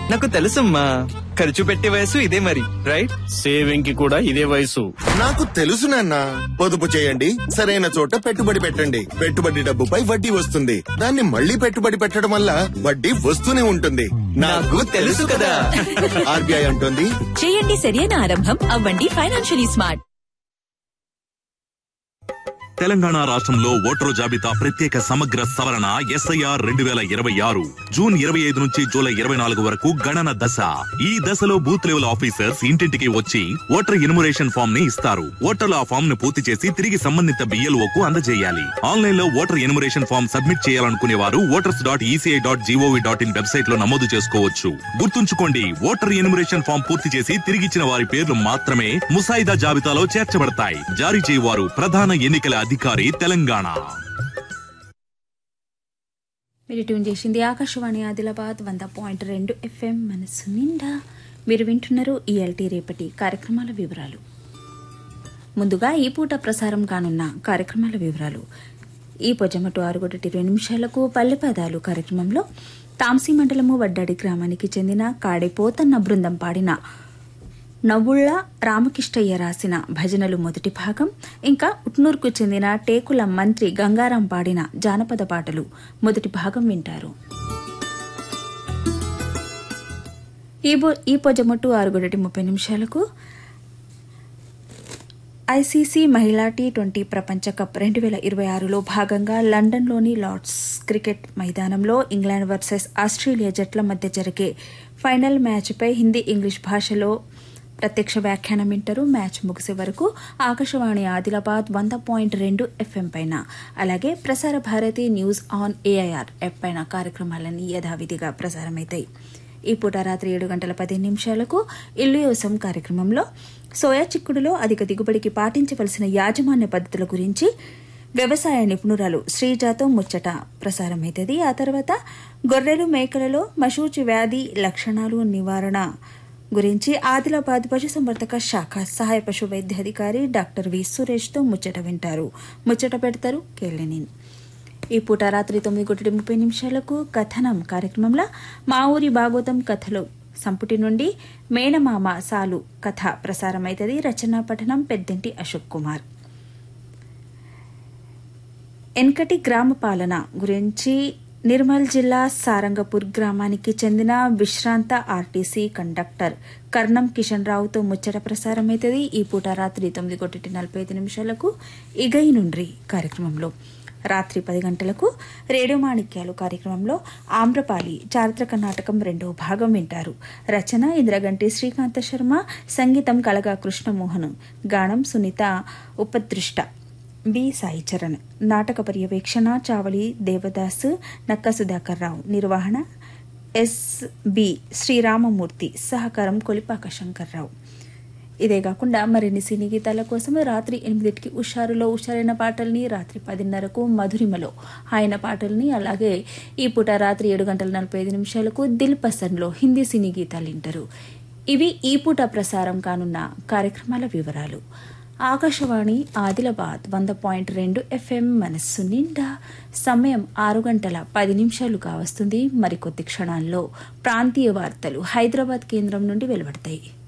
నాకు తెలుసమ్మా ఖర్చు పెట్టే వయసు ఇదే మరి రైట్ సేవింగ్ కి కూడా ఇదే వయసు నాకు తెలుసు నాన్న పొదుపు చేయండి సరైన చోట పెట్టుబడి పెట్టండి పెట్టుబడి డబ్బుపై వడ్డీ వస్తుంది దాన్ని మళ్ళీ పెట్టుబడి పెట్టడం వల్ల వడ్డీ వస్తూనే ఉంటుంది నాకు తెలుసు కదా. ఆర్బీఐ అంటుంది చేయండి సరైన ఆరంభం అవ్వండి ఫైనాన్షియలీ స్మార్ట్ తెలంగాణ రాష్ట్రంలో ఓటరు జాబితా ప్రత్యేక సమగ్ర సవరణ ఎస్ఐఆర్ రెండు వేల ఇరవై ఆరు జూన్ ఇరవై ఐదు నుంచి జూలై ఇరవై నాలుగు వరకు గణన దశ ఈ దశలో బూత్ లెవెల్ ఆఫీసర్స్ ఇంటింటికి వచ్చి ఓటర్ ఇనుమరేషన్ ఫామ్ ని ఇస్తారు ఓటర్లు ఆ ఫామ్ ను పూర్తి చేసి తిరిగి సంబంధిత బిఎల్ఓ కు అందజేయాలి ఆన్లైన్ లో ఓటర్ ఎనుమరేషన్ ఫామ్ సబ్మిట్ చేయాలనుకునే వారు voters dot ECI dot gov dot in website లో నమోదు చేసుకోవచ్చు గుర్తుంచుకోండి ఓటర్ ఎనుమరేషన్ ఫామ్ పూర్తి చేసి తిరిగిచ్చిన వారి పేర్లు మాత్రమే ముసాయిదా జాబితాలో చేర్చబడతాయి జారీ చేయవారు ప్రధాన ఎన్నికల అధికారి తెలంగాణ మీరు ట్యూన్ చేసింది ఆకాశవాణి ఆదిలాబాద్ వంద పాయింట్ రెండు ఎఫ్ఎం మనస్సు నిండా మీరు వింటున్నారు ఈఎల్టీ రేపటి కార్యక్రమాల వివరాలు ముందుగా ఈ పూట ప్రసారం కానున్న కార్యక్రమాల వివరాలు ఈ పొజమటు ఆరుగొట్టి ఇరవై నిమిషాలకు పల్లెపదాలు కార్యక్రమంలో తాంసీ మండలము వడ్డాడి గ్రామానికి చెందిన కాడిపోతన్న బృందం పాడిన నవ్వుళ్ళ రామకృష్ణయ్య రాసిన భజనలు మొదటి భాగం ఇంకా ఉట్నూర్కు చెందిన టేకుల మంత్రి గంగారాం పాడిన జానపద పాటలు మొదటి భాగం వింటారు ఈ బో- ఈ పొజమొట్టు ఆరుగొడటి ముప్పై నిమిషాలకు ఐసీసీ మహిళా టీ ట్వంటీ ప్రపంచ కప్ రెండు వేల ఇరవై ఆరులో భాగంగా లండన్లోని లార్డ్స్ క్రికెట్ మైదానంలో ఇంగ్లాండ్ వర్సెస్ ఆస్ట్రేలియా జట్ల మధ్య జరిగే ఫైనల్ మ్యాచ్పై హిందీ ఇంగ్లీష్ భాషలో ప్రత్యక్ష వ్యాఖ్యానం వింటారు మ్యాచ్ ముగిసే వరకు ఆకాశవాణి ఆదిలాబాద్ వంద పాయింట్ రెండు ఎఫ్ఎం పైన అలాగే Prasar Bharati news on AIR app పైన కార్యక్రమాలన్నీ యథావిధిగా ప్రసారమవుతాయి ఈ పూట రాత్రి ఏడు గంటల పదిహేను నిమిషాలకు ఇల్లు యోసం కార్యక్రమంలో సోయా చిక్కుడులో అధిక దిగుబడికి పాటించవలసిన యాజమాన్య పద్ధతుల గురించి వ్యవసాయ నిపుణురాలు శ్రీజాతో ముచ్చట ప్రసారమైతుంది ఆ తర్వాత గొర్రెలు మేకలలో మశూచి వ్యాధి లక్షణాలు నివారణ గురించి ఆదిలాబాద్ పశుసంవర్ధక శాఖ సహాయ పశు వైద్యాధికారి డాక్టర్ వి సురేష్తో ముచ్చట వింటారు ముచ్చట పెడతారు కేళ్ళని ఈ పూట రాత్రి తొమ్మిది కోటి ముప్పై నిమిషాలకు కథనం కార్యక్రమంలో మా ఊరి భాగవతం కథలు సంపుటి నుండి మేనమామ సాలు కథ ప్రసారమైతది రచనా పఠనం పెద్దంటి అశోక్ కుమార్ ఎన్కటి గ్రామ పాలన గురించి నిర్మల్ జిల్లా సారంగపూర్ గ్రామానికి చెందిన విశ్రాంత ఆర్టీసీ కండక్టర్ కర్ణం కిషన్ రావుతో ముచ్చట ప్రసారమైతది ఈ పూట రాత్రి తొమ్మిది కోటి నలభై ఐదు నిమిషాలకు ఇగై నుండ్రి కార్యక్రమంలో రాత్రి పది గంటలకు రేడియో మాణిక్యాలు కార్యక్రమంలో ఆమ్రపాలి చారిత్రక నాటకం రెండో భాగం వింటారు రచన ఇంద్రగంటి శ్రీకాంత శర్మ సంగీతం కలగా కృష్ణమోహన్ గానం సునీత ఉపదృష్ట బి సాయి చరణ్ నాటక పర్యవేక్షణ చావలి దేవదాస్ నక్క సుధాకర్ రావు నిర్వహణ ఎస్ బి శ్రీరామమూర్తి సహకారం కొలిపాక శంకర్రావు ఇదే కాకుండా మరిన్ని సినీ గీతాల కోసం రాత్రి ఎనిమిదింటికి ఉషారులో ఉషారైన పాటల్ని రాత్రి పదిన్నరకు మధురిమలో ఆయన పాటల్ని అలాగే ఈ పూట రాత్రి ఏడు గంటల నలభై ఐదు నిమిషాలకు దిల్ పసంద్లో హిందీ సినీ గీతాలు వింటారు ఇవి ఈ పూట ప్రసారం కానున్న కార్యక్రమాల వివరాలు ఆకాశవాణి ఆదిలాబాద్ వంద పాయింట్ రెండు ఎఫ్ఎం మనస్సు నిండా సమయం ఆరు గంటల పది నిమిషాలు కావస్తుంది మరికొద్ది క్షణాల్లో ప్రాంతీయ వార్తలు హైదరాబాద్ కేంద్రం నుండి వెలువడతాయి